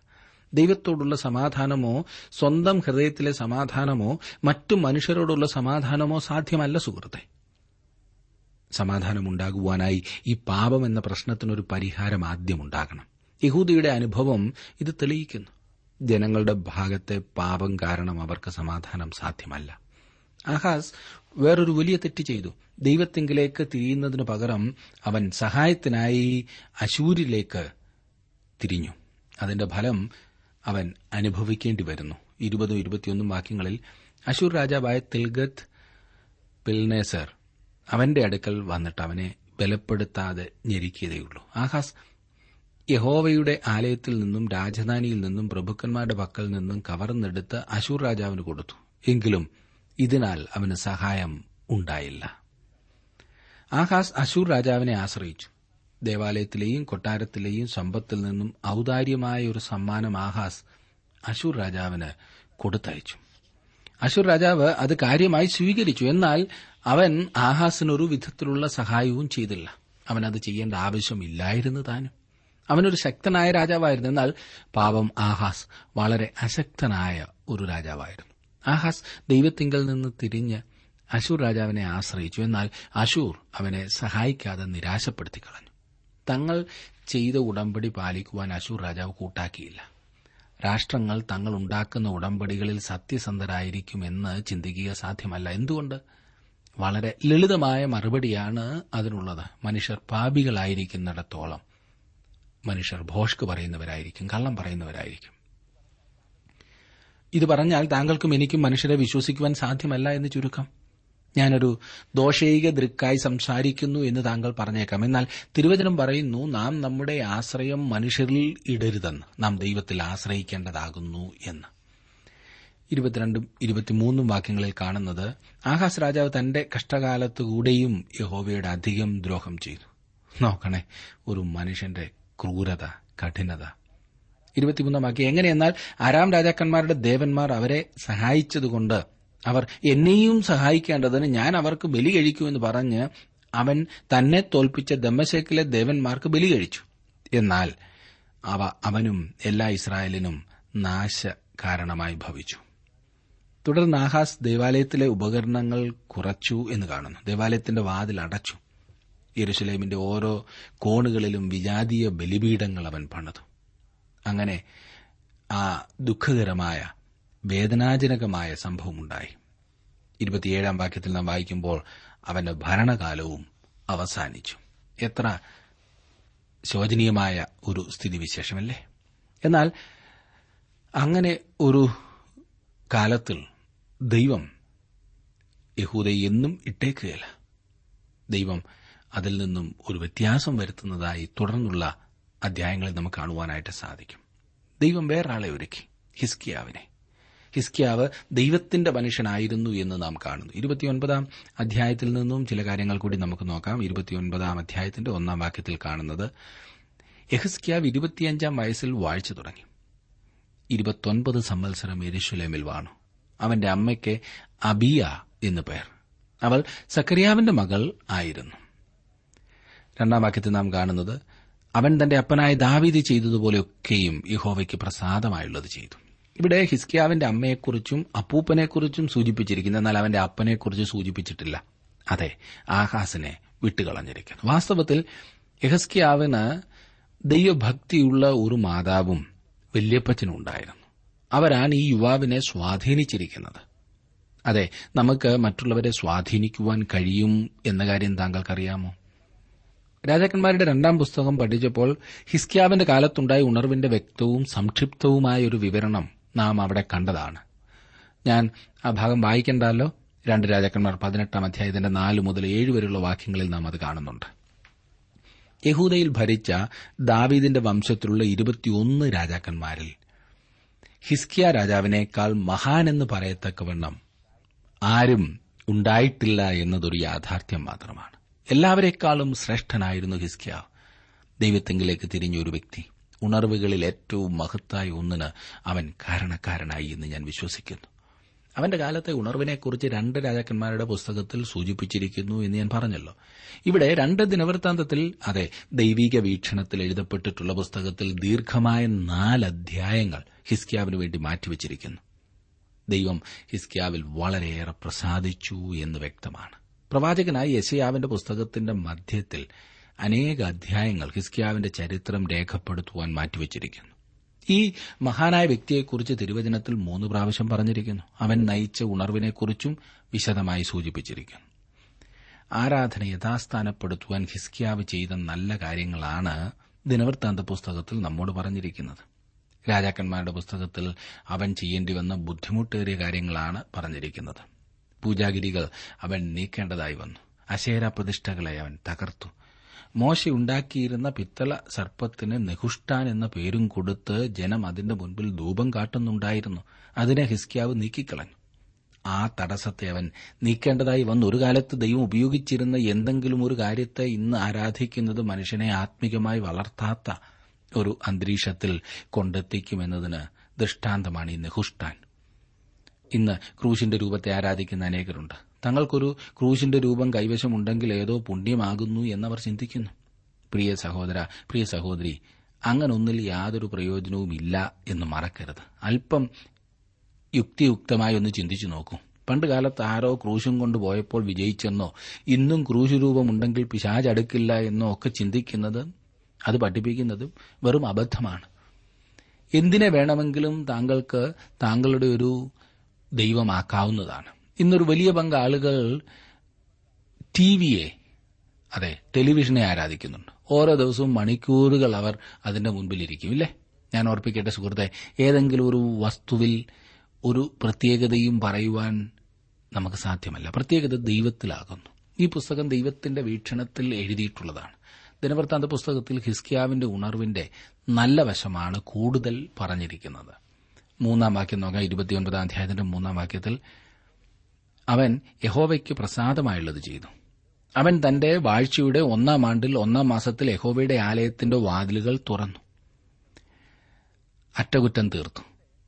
ദൈവത്തോടുള്ള സമാധാനമോ സ്വന്തം ഹൃദയത്തിലെ സമാധാനമോ മറ്റു മനുഷ്യരോടുള്ള സമാധാനമോ സാധ്യമല്ല സുഹൃത്തെ സമാധാനമുണ്ടാകുവാനായി ഈ പാപം എന്ന പ്രശ്നത്തിനൊരു പരിഹാരം ആദ്യം ഉണ്ടാകണം യഹൂദിയുടെ അനുഭവം ഇത് തെളിയിക്കുന്നു ജനങ്ങളുടെ ഭാഗത്തെ പാപം കാരണം അവർക്ക് സമാധാനം സാധ്യമല്ല ആഹാസ് വേറൊരു വലിയ തെറ്റ് ചെയ്തു ദൈവത്തിങ്കിലേക്ക് തിരിയുന്നതിനു പകരം അവൻ സഹായത്തിനായി അശൂരിലേക്ക് തിരിഞ്ഞു അതിന്റെ ഫലം അവൻ അനുഭവിക്കേണ്ടി വരുന്നു ഇരുപതും ഇരുപത്തിയൊന്നും വാക്യങ്ങളിൽ അശൂർ രാജാവായ തിൽഗത്ത് പിൽനേസർ അവന്റെ അടുക്കൽ വന്നിട്ട് അവനെ ബലപ്പെടുത്താതെ ഞെരുക്കിയതേയുള്ളൂ ആഹാസ് യഹോവയുടെ ആലയത്തിൽ നിന്നും രാജധാനിയിൽ നിന്നും പ്രഭുക്കന്മാരുടെ പക്കൽ നിന്നും കവർന്നെടുത്ത് അശൂർ രാജാവിന് കൊടുത്തു എങ്കിലും ഇതിനാൽ അവന് സഹായം ഉണ്ടായില്ല ആഹാസ് അശൂർ രാജാവിനെ ആശ്രയിച്ചു ദേവാലയത്തിലെയും കൊട്ടാരത്തിലെയും സമ്പത്തിൽ നിന്നും ഔദാര്യമായ ഒരു സമ്മാനം ആഹാസ് അശൂർ രാജാവിന് കൊടുത്തയച്ചു അശൂർ രാജാവ് അത് കാര്യമായി സ്വീകരിച്ചു എന്നാൽ അവൻ ആഹാസിനൊരു വിധത്തിലുള്ള സഹായവും ചെയ്തില്ല അവൻ അത് ചെയ്യേണ്ട ആവശ്യമില്ലായിരുന്നു താനും അവനൊരു ശക്തനായ രാജാവായിരുന്നു എന്നാൽ പാവം ആഹാസ് വളരെ അശക്തനായ ഒരു രാജാവായിരുന്നു ആഹാസ് ദൈവത്തിങ്കൽ നിന്ന് തിരിഞ്ഞ് അശൂർ രാജാവിനെ ആശ്രയിച്ചു എന്നാൽ അശൂർ അവനെ സഹായിക്കാതെ നിരാശപ്പെടുത്തി കളഞ്ഞു തങ്ങൾ ചെയ്ത ഉടമ്പടി പാലിക്കുവാൻ അശൂർ രാജാവ് കൂട്ടാക്കിയില്ല രാഷ്ട്രങ്ങൾ തങ്ങൾ ഉണ്ടാക്കുന്ന ഉടമ്പടികളിൽ സത്യസന്ധരായിരിക്കുമെന്ന് ചിന്തിക്കുക സാധ്യമല്ല എന്തുകൊണ്ട് വളരെ ലളിതമായ മറുപടിയാണ് അതിനുള്ളത് മനുഷ്യർ പാപികളായിരിക്കുന്നിടത്തോളം മനുഷ്യർ ഭോഷ്ക് പറയുന്നവരായിരിക്കും കള്ളം പറയുന്നവരായിരിക്കും ഇത് പറഞ്ഞാൽ താങ്കൾക്കും എനിക്കും മനുഷ്യരെ വിശ്വസിക്കുവാൻ സാധ്യമല്ല എന്ന് ചുരുക്കം ഞാനൊരു ദോഷൈക ദൃക്കായി സംസാരിക്കുന്നു എന്ന് താങ്കൾ പറഞ്ഞേക്കാം എന്നാൽ തിരുവചനം പറയുന്നു നാം നമ്മുടെ ആശ്രയം മനുഷ്യരിൽ ഇടരുതെന്ന് നാം ദൈവത്തിൽ ആശ്രയിക്കേണ്ടതാകുന്നു എന്ന് ഇരുപത്തിരണ്ടും ഇരുപത്തിമൂന്നും വാക്യങ്ങളിൽ കാണുന്നത് ആഹാസ് രാജാവ് തന്റെ കഷ്ടകാലത്തുകൂടെയും യഹോവയുടെ അധികം ദ്രോഹം ചെയ്തു നോക്കണേ ഒരു മനുഷ്യന്റെ ക്രൂരത കഠിനത ഇരുപത്തിമൂന്നാം വാക്യം എങ്ങനെയെന്നാൽ ആരാം രാജാക്കന്മാരുടെ ദേവന്മാർ അവരെ സഹായിച്ചതുകൊണ്ട് അവർ എന്നെയും സഹായിക്കേണ്ടതിന് ഞാൻ അവർക്ക് ബലി കഴിക്കുമെന്ന് പറഞ്ഞ് അവൻ തന്നെ തോൽപ്പിച്ച ദമ്മശേക്കിലെ ദേവന്മാർക്ക് ബലി കഴിച്ചു എന്നാൽ അവ അവനും എല്ലാ ഇസ്രായേലിനും നാശ കാരണമായി ഭവിച്ചു തുടർന്ന് ആഹാസ് ദേവാലയത്തിലെ ഉപകരണങ്ങൾ കുറച്ചു എന്ന് കാണുന്നു ദേവാലയത്തിന്റെ വാതിൽ അടച്ചു യെരുസലേമിന്റെ ഓരോ കോണുകളിലും വിജാതീയ ബലിപീഠങ്ങൾ അവൻ പണിതു അങ്ങനെ ആ ദുഃഖകരമായ വേദനാജനകമായ സംഭവമുണ്ടായി ഇരുപത്തിയേഴാം വാക്യത്തിൽ നാം വായിക്കുമ്പോൾ അവന്റെ ഭരണകാലവും അവസാനിച്ചു എത്ര ശോചനീയമായ ഒരു സ്ഥിതിവിശേഷമല്ലേ എന്നാൽ അങ്ങനെ ഒരു കാലത്തിൽ ദൈവം യഹൂദയെ എന്നും ഇട്ടേക്കുകയില്ല ദൈവം അതിൽ നിന്നും ഒരു വ്യത്യാസം വരുത്തുന്നതായി തുടർന്നുള്ള അധ്യായങ്ങളിൽ നമുക്ക് കാണുവാനായിട്ട് സാധിക്കും ദൈവം വേറൊരാളെ ഒരുക്കി ഹിസ്കിയാവിനെ ഹിസ്കിയാവ് ദൈവത്തിന്റെ മനുഷ്യനായിരുന്നു എന്ന് നാം കാണുന്നു ഇരുപത്തിയൊൻപതാം അധ്യായത്തിൽ നിന്നും ചില കാര്യങ്ങൾ കൂടി നമുക്ക് നോക്കാം ഇരുപത്തിയൊൻപതാം അധ്യായത്തിന്റെ ഒന്നാം വാക്യത്തിൽ കാണുന്നത് യഹസ്കിയാവ് ഇരുപത്തിയഞ്ചാം വയസ്സിൽ വാഴ്ച തുടങ്ങി ഇരുപത്തൊൻപത് സംവത്സരം എരിശുലേമിൽ വാണു അവന്റെ അമ്മയ്ക്ക് അബിയ എന്നു പേർ അവൾ സക്കറിയാവിന്റെ മകൾ ആയിരുന്നു രണ്ടാം വാക്യത്തിൽ നാം കാണുന്നത് അവൻ തന്റെ അപ്പനായ ദാവീദ് ചെയ്തതുപോലെയൊക്കെയും യഹോവയ്ക്ക് പ്രസാദമായുള്ളത് ചെയ്തു ഇവിടെ ഹിസ്കിയാവിന്റെ അമ്മയെക്കുറിച്ചും അപ്പൂപ്പനെക്കുറിച്ചും സൂചിപ്പിച്ചിരിക്കുന്നു എന്നാൽ അവന്റെ അപ്പനെക്കുറിച്ച് സൂചിപ്പിച്ചിട്ടില്ല അതെ ആഹാസിനെ വിട്ടുകളഞ്ഞിരിക്കുന്നു വാസ്തവത്തിൽ യഹസ്കിയാവിന് ദൈവഭക്തിയുള്ള ഒരു മാതാവും വല്യപ്പച്ചനും ഉണ്ടായിരുന്നു അവരാണ് ഈ യുവാവിനെ സ്വാധീനിച്ചിരിക്കുന്നത് അതെ നമുക്ക് മറ്റുള്ളവരെ സ്വാധീനിക്കുവാൻ കഴിയും എന്ന കാര്യം താങ്കൾക്കറിയാമോ രാജാക്കന്മാരുടെ രണ്ടാം പുസ്തകം പഠിച്ചപ്പോൾ ഹിസ്കിയാവിന്റെ കാലത്തുണ്ടായ ഉണർവിന്റെ വ്യക്തവും സംക്ഷിപ്തവുമായ ഒരു വിവരണം നാം അവിടെ കണ്ടതാണ് ഞാൻ ആ ഭാഗം വായിക്കണ്ടല്ലോ രണ്ട് രാജാക്കന്മാർ പതിനെട്ടാം അധ്യായത്തിന്റെ നാല് മുതൽ ഏഴ് വരെയുള്ള വാക്യങ്ങളിൽ നാം അത് കാണുന്നുണ്ട് യഹൂദയിൽ ഭരിച്ച ദാവീദിന്റെ വംശത്തിലുള്ള ഇരുപത്തിയൊന്ന് രാജാക്കന്മാരിൽ ഹിസ്കിയ രാജാവിനേക്കാൾ മഹാനെന്ന് പറയത്തക്കവണ്ണം ആരും ഉണ്ടായിട്ടില്ല എന്നതൊരു യാഥാർത്ഥ്യം മാത്രമാണ് എല്ലാവരെക്കാളും ശ്രേഷ്ഠനായിരുന്നു ഹിസ്കിയാവ് ദൈവത്തെങ്കിലേക്ക് തിരിഞ്ഞ ഒരു വ്യക്തി ഉണർവുകളിൽ ഏറ്റവും മഹത്തായ ഒന്നിന് അവൻ കാരണക്കാരനായി എന്ന് ഞാൻ വിശ്വസിക്കുന്നു അവന്റെ കാലത്തെ ഉണർവിനെക്കുറിച്ച് രണ്ട് രാജാക്കന്മാരുടെ പുസ്തകത്തിൽ സൂചിപ്പിച്ചിരിക്കുന്നു എന്ന് ഞാൻ പറഞ്ഞല്ലോ ഇവിടെ രണ്ട് ദിനവൃത്താന്തത്തിൽ അതെ ദൈവിക വീക്ഷണത്തിൽ എഴുതപ്പെട്ടിട്ടുള്ള പുസ്തകത്തിൽ ദീർഘമായ നാല് അധ്യായങ്ങൾ ഹിസ്കിയാവിന് വേണ്ടി മാറ്റിവച്ചിരിക്കുന്നു ദൈവം ഹിസ്കിയാവിൽ വളരെയേറെ പ്രസാദിച്ചു എന്ന് വ്യക്തമാണ് പ്രവാചകനായി യശയാവിന്റെ പുസ്തകത്തിന്റെ മധ്യത്തിൽ അനേക അധ്യായങ്ങൾ ഹിസ്കിയാവിന്റെ ചരിത്രം രേഖപ്പെടുത്തുവാൻ മാറ്റിവച്ചിരിക്കുന്നു ഈ മഹാനായ വ്യക്തിയെക്കുറിച്ച് തിരുവചനത്തിൽ മൂന്ന് പ്രാവശ്യം പറഞ്ഞിരിക്കുന്നു അവൻ നയിച്ച ഉണർവിനെക്കുറിച്ചും വിശദമായി സൂചിപ്പിച്ചിരിക്കുന്നു ആരാധന യഥാസ്ഥാനപ്പെടുത്തുവാൻ ഹിസ്കിയാവ് ചെയ്ത നല്ല കാര്യങ്ങളാണ് ദിനവൃത്താന്ത പുസ്തകത്തിൽ നമ്മോട് പറഞ്ഞിരിക്കുന്നത് രാജാക്കന്മാരുടെ പുസ്തകത്തിൽ അവൻ ചെയ്യേണ്ടി വന്ന ബുദ്ധിമുട്ടേറിയ കാര്യങ്ങളാണ് പറഞ്ഞിരിക്കുന്നത് പൂജാഗിരികൾ അവൻ നീക്കേണ്ടതായി വന്നു അശേര പ്രതിഷ്ഠകളെ അവൻ തകർത്തു മോശ ഉണ്ടാക്കിയിരുന്ന പിത്തള സർപ്പത്തിന് നെഹുഷ്ടാൻ എന്ന പേരും കൊടുത്ത് ജനം അതിന്റെ മുൻപിൽ ധൂപം കാട്ടുന്നുണ്ടായിരുന്നു അതിനെ ഹിസ്കിയാവ് നീക്കിക്കളഞ്ഞു ആ തടസ്സത്തെ അവൻ നീക്കേണ്ടതായി വന്നു ഒരു കാലത്ത് ദൈവം ഉപയോഗിച്ചിരുന്ന എന്തെങ്കിലും ഒരു കാര്യത്തെ ഇന്ന് ആരാധിക്കുന്നത് മനുഷ്യനെ ആത്മികമായി വളർത്താത്ത ഒരു അന്തരീക്ഷത്തിൽ കൊണ്ടെത്തിക്കുമെന്നതിന് ദൃഷ്ടാന്തമാണ് ഈ നെഹുഷ്ടാൻ ഇന്ന് ക്രൂശിന്റെ രൂപത്തെ ആരാധിക്കുന്ന അനേകരുണ്ട് തങ്ങൾക്കൊരു ക്രൂശിന്റെ രൂപം കൈവശമുണ്ടെങ്കിൽ ഏതോ പുണ്യമാകുന്നു എന്നവർ ചിന്തിക്കുന്നു പ്രിയ സഹോദര പ്രിയ സഹോദരി അങ്ങനൊന്നിൽ യാതൊരു പ്രയോജനവുമില്ല എന്ന് മറക്കരുത് അല്പം യുക്തിയുക്തമായി ഒന്ന് ചിന്തിച്ചു നോക്കൂ പണ്ട് കാലത്ത് ആരോ ക്രൂശും കൊണ്ട് പോയപ്പോൾ വിജയിച്ചെന്നോ ഇന്നും ക്രൂശ് രൂപമുണ്ടെങ്കിൽ പിശാജ് അടുക്കില്ല എന്നോ ഒക്കെ ചിന്തിക്കുന്നത് അത് പഠിപ്പിക്കുന്നത് വെറും അബദ്ധമാണ് എന്തിനെ വേണമെങ്കിലും താങ്കൾക്ക് താങ്കളുടെ ഒരു ദൈവമാക്കാവുന്നതാണ് ഇന്നൊരു വലിയ പങ്ക് ആളുകൾ ടി വിയെ അതെ ടെലിവിഷനെ ആരാധിക്കുന്നുണ്ട് ഓരോ ദിവസവും മണിക്കൂറുകൾ അവർ അതിന്റെ മുൻപിലിരിക്കും ഇല്ലേ ഞാൻ ഓർപ്പിക്കട്ടെ സുഹൃത്തെ ഏതെങ്കിലും ഒരു വസ്തുവിൽ ഒരു പ്രത്യേകതയും പറയുവാൻ നമുക്ക് സാധ്യമല്ല പ്രത്യേകത ദൈവത്തിലാകുന്നു ഈ പുസ്തകം ദൈവത്തിന്റെ വീക്ഷണത്തിൽ എഴുതിയിട്ടുള്ളതാണ് ദിനവൃത്താന്ത പുസ്തകത്തിൽ ഹിസ്കിയാവിന്റെ ഉണർവിന്റെ നല്ല വശമാണ് കൂടുതൽ പറഞ്ഞിരിക്കുന്നത് മൂന്നാം വാക്യം നോക്കാം ഇരുപത്തിയൊൻപതാം അധ്യായത്തിന്റെ മൂന്നാം വാക്യത്തിൽ അവൻ യഹോവയ്ക്ക് പ്രസാദമായുള്ളത് ചെയ്തു അവൻ തന്റെ വാഴ്ചയുടെ ഒന്നാം ആണ്ടിൽ ഒന്നാം മാസത്തിൽ യഹോവയുടെ ആലയത്തിന്റെ വാതിലുകൾ തുറന്നു അറ്റകുറ്റം തീർത്തു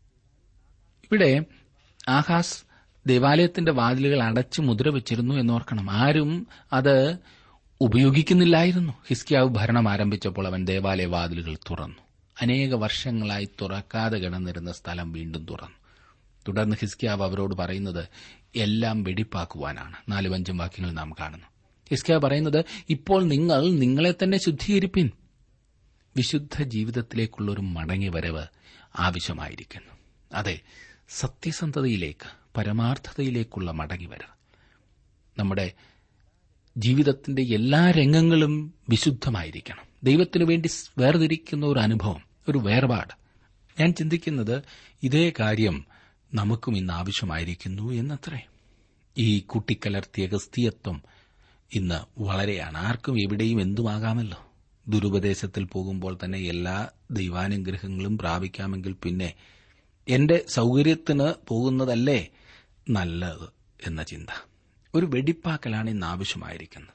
ഇവിടെ ആഹാസ് ദേവാലയത്തിന്റെ വാതിലുകൾ അടച്ചു മുദ്ര വെച്ചിരുന്നു എന്നോർക്കണം ആരും അത് ഉപയോഗിക്കുന്നില്ലായിരുന്നു ഹിസ്കിയാവ് ഭരണം ആരംഭിച്ചപ്പോൾ അവൻ ദേവാലയ വാതിലുകൾ തുറന്നു അനേക വർഷങ്ങളായി തുറക്കാതെ കിടന്നിരുന്ന സ്ഥലം വീണ്ടും തുറന്നു തുടർന്ന് ഹിസ്കിയാവ് അവരോട് പറയുന്നത് എല്ലാം വെടിപ്പാക്കുവാനാണ് നാലും അഞ്ചും വാക്യങ്ങൾ നാം കാണുന്നു ഹിസ്കിയാവ് പറയുന്നത് ഇപ്പോൾ നിങ്ങൾ നിങ്ങളെ തന്നെ ശുദ്ധീകരിപ്പിൻ വിശുദ്ധ ജീവിതത്തിലേക്കുള്ള ഒരു മടങ്ങി വരവ് ആവശ്യമായിരിക്കുന്നു അതെ സത്യസന്ധതയിലേക്ക് പരമാർത്ഥതയിലേക്കുള്ള മടങ്ങി വരവ് നമ്മുടെ ജീവിതത്തിന്റെ എല്ലാ രംഗങ്ങളും വിശുദ്ധമായിരിക്കണം ദൈവത്തിനു വേണ്ടി വേർതിരിക്കുന്ന ഒരു അനുഭവം ഒരു വേർപാട് ഞാൻ ചിന്തിക്കുന്നത് ഇതേ കാര്യം നമുക്കും ഇന്ന് ആവശ്യമായിരിക്കുന്നു എന്നത്രേ ഈ കൂട്ടിക്കലർത്തിയ ക്രിസ്തീയത്വം ഇന്ന് വളരെയാണ് ആർക്കും എവിടെയും എന്തുമാകാമല്ലോ ദുരുപദേശത്തിൽ പോകുമ്പോൾ തന്നെ എല്ലാ ദൈവാനുഗ്രഹങ്ങളും പ്രാപിക്കാമെങ്കിൽ പിന്നെ എന്റെ സൗകര്യത്തിന് പോകുന്നതല്ലേ നല്ലത് എന്ന ചിന്ത ഒരു വെടിപ്പാക്കലാണ് ഇന്ന് ആവശ്യമായിരിക്കുന്നത്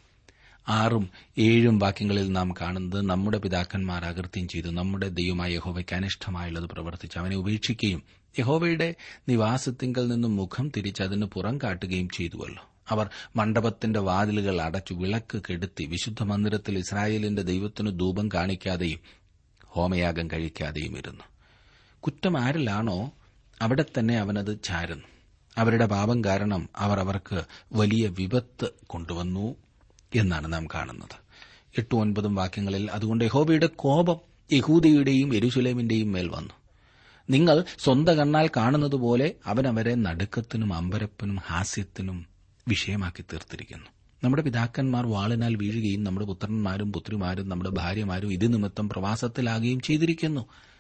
ആറും ഏഴും വാക്യങ്ങളിൽ നാം കാണുന്നത് നമ്മുടെ പിതാക്കന്മാർ അകൃത്യം ചെയ്തു നമ്മുടെ ദൈവമായ യഹോവയ്ക്ക് അനിഷ്ടമായുള്ളത് പ്രവർത്തിച്ച് അവനെ ഉപേക്ഷിക്കുകയും യഹോവയുടെ നിവാസത്തിങ്കൽ നിന്നും മുഖം തിരിച്ച് അതിന് പുറം കാട്ടുകയും ചെയ്തുവല്ലോ അവർ മണ്ഡപത്തിന്റെ വാതിലുകൾ അടച്ചു വിളക്ക് കെടുത്തി വിശുദ്ധ മന്ദിരത്തിൽ ഇസ്രായേലിന്റെ ദൈവത്തിന് ധൂപം കാണിക്കാതെയും ഹോമയാഗം കഴിക്കാതെയും ഇരുന്നു കുറ്റം ആരിലാണോ അവിടെ തന്നെ അവനത് ചാരുന്നു അവരുടെ പാപം കാരണം അവർ അവർക്ക് വലിയ വിപത്ത് കൊണ്ടുവന്നു എന്നാണ് നാം കാണുന്നത് എട്ടും ഒൻപതും വാക്യങ്ങളിൽ അതുകൊണ്ട് യഹോബയുടെ കോപം യഹൂദയുടെയും എരുശുലേമിന്റെയും മേൽ വന്നു നിങ്ങൾ സ്വന്തം കണ്ണാൽ കാണുന്നതുപോലെ അവൻ അവരെ നടുക്കത്തിനും അമ്പരപ്പിനും ഹാസ്യത്തിനും വിഷയമാക്കി തീർത്തിരിക്കുന്നു നമ്മുടെ പിതാക്കന്മാർ വാളിനാൽ വീഴുകയും നമ്മുടെ പുത്രന്മാരും പുത്രിമാരും നമ്മുടെ ഭാര്യമാരും ഇത് നിമിത്തം പ്രവാസത്തിലാകുകയും ചെയ്തിരിക്കുന്നു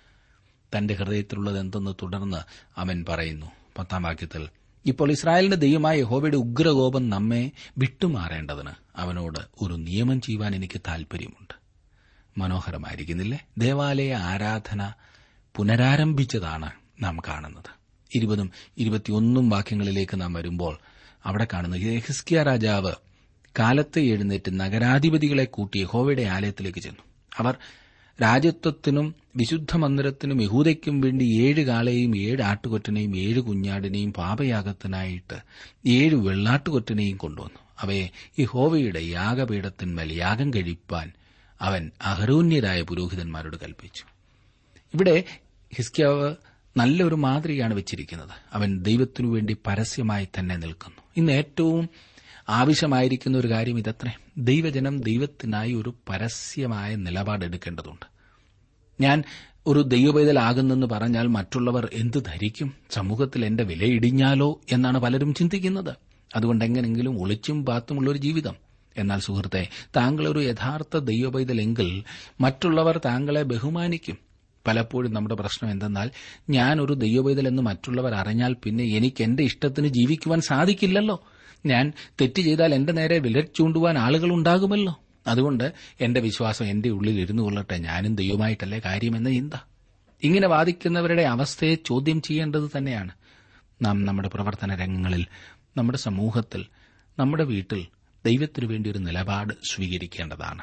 തന്റെ ഹൃദയത്തിലുള്ളത് എന്തെന്ന് തുടർന്ന് അവൻ പറയുന്നു പത്താം വാക്യത്തിൽ ഇപ്പോൾ ഇസ്രായേലിന്റെ ദൈവമായ യഹോവയുടെ ഉഗ്രകോപം നമ്മെ വിട്ടുമാറേണ്ടതിന് അവനോട് ഒരു നിയമം ചെയ്യുവാൻ എനിക്ക് താൽപര്യമുണ്ട് മനോഹരമായിരിക്കുന്നില്ലേ ദേവാലയ ആരാധന പുനരാരംഭിച്ചതാണ് നാം കാണുന്നത് ഇരുപതും ഇരുപത്തിയൊന്നും വാക്യങ്ങളിലേക്ക് നാം വരുമ്പോൾ അവിടെ കാണുന്നത് ഹിസ്കിയ രാജാവ് കാലത്തെ എഴുന്നേറ്റ് നഗരാധിപതികളെ കൂട്ടി യഹോവയുടെ ആലയത്തിലേക്ക് ചെന്നു അവർ രാജ്യത്വത്തിനും വിശുദ്ധ മന്ദിരത്തിനും യഹൂദയ്ക്കും വേണ്ടി ഏഴ് കാളയെയും ഏഴ് ആട്ടുകൊറ്റനെയും ഏഴ് കുഞ്ഞാടിനെയും പാപയാഗത്തിനായിട്ട് ഏഴ് വെള്ളാട്ടുകൊറ്റനെയും കൊണ്ടുവന്നു അവയെ യഹോവയുടെ യാഗപീഠത്തിന്മേൽ യാഗം കഴിപ്പാൻ അവൻ അഹരോന്യരായ പുരോഹിതന്മാരോട് കൽപ്പിച്ചു ഇവിടെ ഹിസ്കിയാവ് നല്ലൊരു മാതൃകയാണ് വെച്ചിരിക്കുന്നത് അവൻ ദൈവത്തിനു വേണ്ടി പരസ്യമായി തന്നെ നിൽക്കുന്നു ഇന്ന് ഏറ്റവും ആവശ്യമായിരിക്കുന്ന ഒരു കാര്യം ഇതത്രേ ദൈവജനം ദൈവത്തിനായി ഒരു പരസ്യമായ നിലപാടെടുക്കേണ്ടതുണ്ട് ഞാൻ ഒരു ദൈവപൈതലാകുന്നെന്ന് പറഞ്ഞാൽ മറ്റുള്ളവർ എന്ത് ധരിക്കും സമൂഹത്തിൽ എന്റെ വില ഇടിഞ്ഞാലോ എന്നാണ് പലരും ചിന്തിക്കുന്നത് അതുകൊണ്ട് എങ്ങനെങ്കിലും ഒളിച്ചും പാത്തുമുള്ള ഒരു ജീവിതം എന്നാൽ സുഹൃത്തെ താങ്കൾ ഒരു യഥാർത്ഥ ദൈവപൈതലെങ്കിൽ മറ്റുള്ളവർ താങ്കളെ ബഹുമാനിക്കും പലപ്പോഴും നമ്മുടെ പ്രശ്നം എന്തെന്നാൽ ഞാൻ ഒരു ദൈവപൈതലെന്ന് മറ്റുള്ളവർ അറിഞ്ഞാൽ പിന്നെ എനിക്ക് എന്റെ ഇഷ്ടത്തിന് ജീവിക്കുവാൻ സാധിക്കില്ലല്ലോ ഞാൻ തെറ്റ് ചെയ്താൽ എന്റെ നേരെ വിരൽ ചൂണ്ടുവാൻ ആളുകൾ ഉണ്ടാകുമല്ലോ അതുകൊണ്ട് എന്റെ വിശ്വാസം എന്റെ ഉള്ളിൽ ഇരുന്നു കൊള്ളട്ടെ ഞാനും ദൈവമായിട്ടല്ലേ കാര്യമെന്ന ചിന്ത ഇങ്ങനെ വാദിക്കുന്നവരുടെ അവസ്ഥയെ ചോദ്യം ചെയ്യേണ്ടത് തന്നെയാണ് നാം നമ്മുടെ പ്രവർത്തന രംഗങ്ങളിൽ നമ്മുടെ സമൂഹത്തിൽ നമ്മുടെ വീട്ടിൽ ദൈവത്തിനു വേണ്ടി ഒരു നിലപാട് സ്വീകരിക്കേണ്ടതാണ്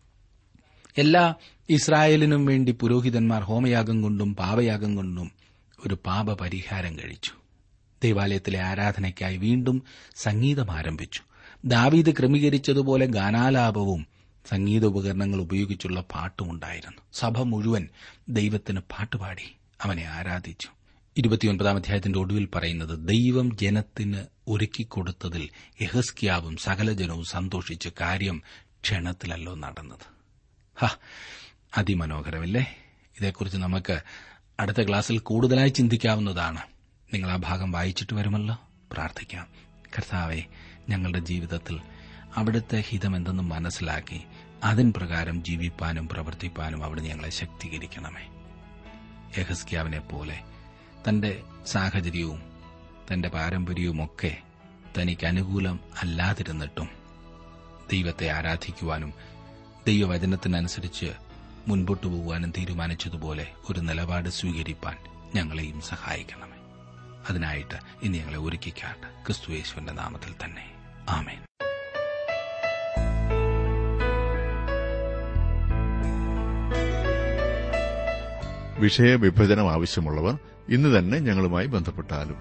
എല്ലാ ഇസ്രായേലിനും വേണ്ടി പുരോഹിതന്മാർ ഹോമയാഗം കൊണ്ടും പാപയാഗം കൊണ്ടും ഒരു പാപപരിഹാരം കഴിച്ചു ദേവാലയത്തിലെ ആരാധനയ്ക്കായി വീണ്ടും സംഗീതം ആരംഭിച്ചു ദാവീദ് ക്രമീകരിച്ചതുപോലെ ഗാനാലാപവും സംഗീത ഉപകരണങ്ങൾ ഉപയോഗിച്ചുള്ള പാട്ടുമുണ്ടായിരുന്നു സഭ മുഴുവൻ ദൈവത്തിന് പാട്ടുപാടി അവനെ ആരാധിച്ചു ഇരുപത്തിയൊൻപതാം അധ്യായത്തിന്റെ ഒടുവിൽ പറയുന്നത് ദൈവം ജനത്തിന് ഒരുക്കിക്കൊടുത്തതിൽ യഹസ്കിയാവും സകല ജനവും സന്തോഷിച്ച് കാര്യം ക്ഷണത്തിലല്ലോ നടന്നത് ഹ അതിമനോഹരമല്ലേ ഇതേക്കുറിച്ച് നമുക്ക് അടുത്ത ക്ലാസ്സിൽ കൂടുതലായി ചിന്തിക്കാവുന്നതാണ് നിങ്ങൾ ആ ഭാഗം വായിച്ചിട്ട് വരുമല്ലോ പ്രാർത്ഥിക്കാം കർത്താവെ ഞങ്ങളുടെ ജീവിതത്തിൽ അവിടുത്തെ ഹിതമെന്തെന്ന് മനസ്സിലാക്കി അതിൻ പ്രകാരം ജീവിപ്പാനും പ്രവർത്തിപ്പാനും അവിടെ ഞങ്ങളെ ശക്തീകരിക്കണമേ യഹസ്ക്യാവിനെ പോലെ തന്റെ സാഹചര്യവും തന്റെ പാരമ്പര്യവുമൊക്കെ തനിക്ക് അനുകൂലം അല്ലാതിരുന്നിട്ടും ദൈവത്തെ ആരാധിക്കുവാനും ദൈവവചനത്തിനനുസരിച്ച് മുൻപോട്ടു പോകുവാനും തീരുമാനിച്ചതുപോലെ ഒരു നിലപാട് സ്വീകരിപ്പാൻ ഞങ്ങളെയും സഹായിക്കണമേ അതിനായിട്ട് ഇനി ഞങ്ങളെ ഒരുക്കിക്കാട്ട് ക്രിസ്തുയേശുവിന്റെ നാമത്തിൽ തന്നെ ആമേൻ വിഷയവിഭജനം ആവശ്യമുള്ളവർ ഇന്ന് തന്നെ ഞങ്ങളുമായി ബന്ധപ്പെട്ടാലും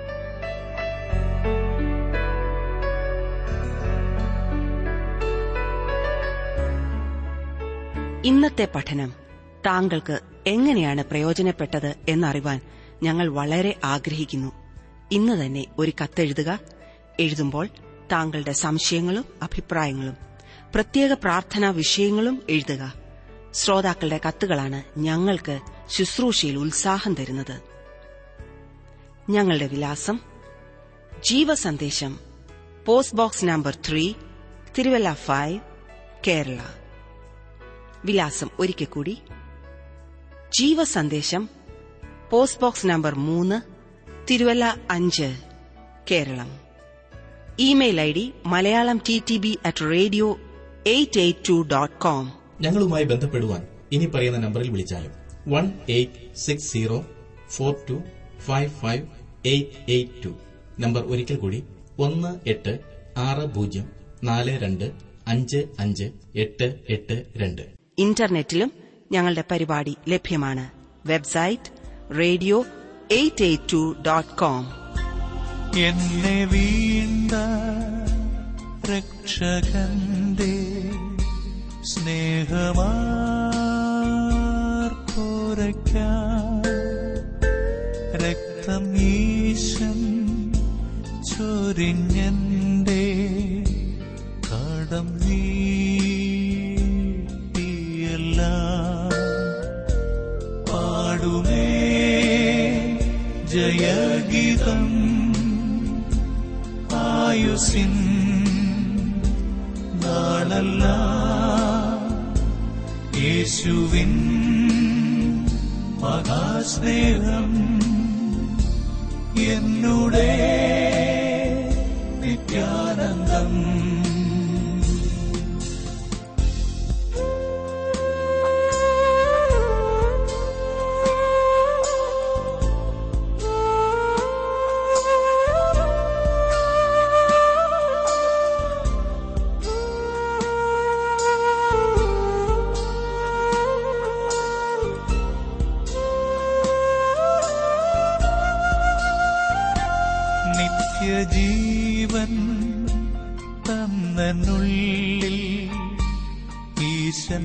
ഇന്നത്തെ പഠനം താങ്കൾക്ക് എങ്ങനെയാണ് പ്രയോജനപ്പെട്ടത് എന്നറിവാൻ ഞങ്ങൾ വളരെ ആഗ്രഹിക്കുന്നു ഇന്ന് തന്നെ ഒരു കത്തെഴുതുക എഴുതുമ്പോൾ താങ്കളുടെ സംശയങ്ങളും അഭിപ്രായങ്ങളും പ്രത്യേക പ്രാർത്ഥനാ വിഷയങ്ങളും എഴുതുക ശ്രോതാക്കളുടെ കത്തുകളാണ് ഞങ്ങൾക്ക് ശുശ്രൂഷയിൽ ഉത്സാഹം തരുന്നത് ഞങ്ങളുടെ വിലാസം Jeevasandesham post box number three Thiruvalla five Kerala വിലാസം ഒരിക്കൽ കൂടി ജീവസന്ദേശം പോസ്റ്റ് ബോക്സ് നമ്പർ മൂന്ന് തിരുവല്ല അഞ്ച് Keralam email I D Malayalam T T B at radio eight eight two dot com ഞങ്ങളുമായി ബന്ധപ്പെടുവാൻ ഇനി പറയുന്ന നമ്പറിൽ വിളിച്ചാലും one eight six zero four two five five eight eight two number ഒരിക്കൽ കൂടി ഒന്ന് എട്ട് ആറ് പൂജ്യം നാല് രണ്ട് അഞ്ച് അഞ്ച് എട്ട് എട്ട് രണ്ട് ഇന്റർനെറ്റിലും ഞങ്ങളുടെ പരിപാടി ലഭ്യമാണ് website radio eight eight two dot com എന്നെ വീണ്ട രക്ഷകന്റെ സ്നേഹമാർപ്പോരയ്ക്ക രക്തം ഈശൻ ചൊരിഞ്ഞന്റെ കടം വീട്ടിയല്ല പാടുമേ ജയഗീതം ആയുസിൻ നാളല്ല യേശുവിൻ മഹാസ്നേഹം എന്നുടെ നിത്യാനന്ദം ഈശൻ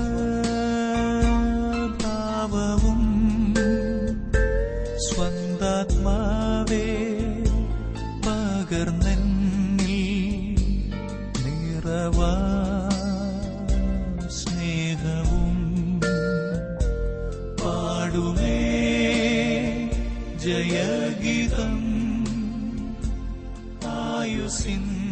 സ്വഭാവവും സ്വന്താത്മാവേ പകർന്നെന്നിൽ നിറവാ സ്നേഹവും പാടുമേ ജയഗീതം ആയുസിൻ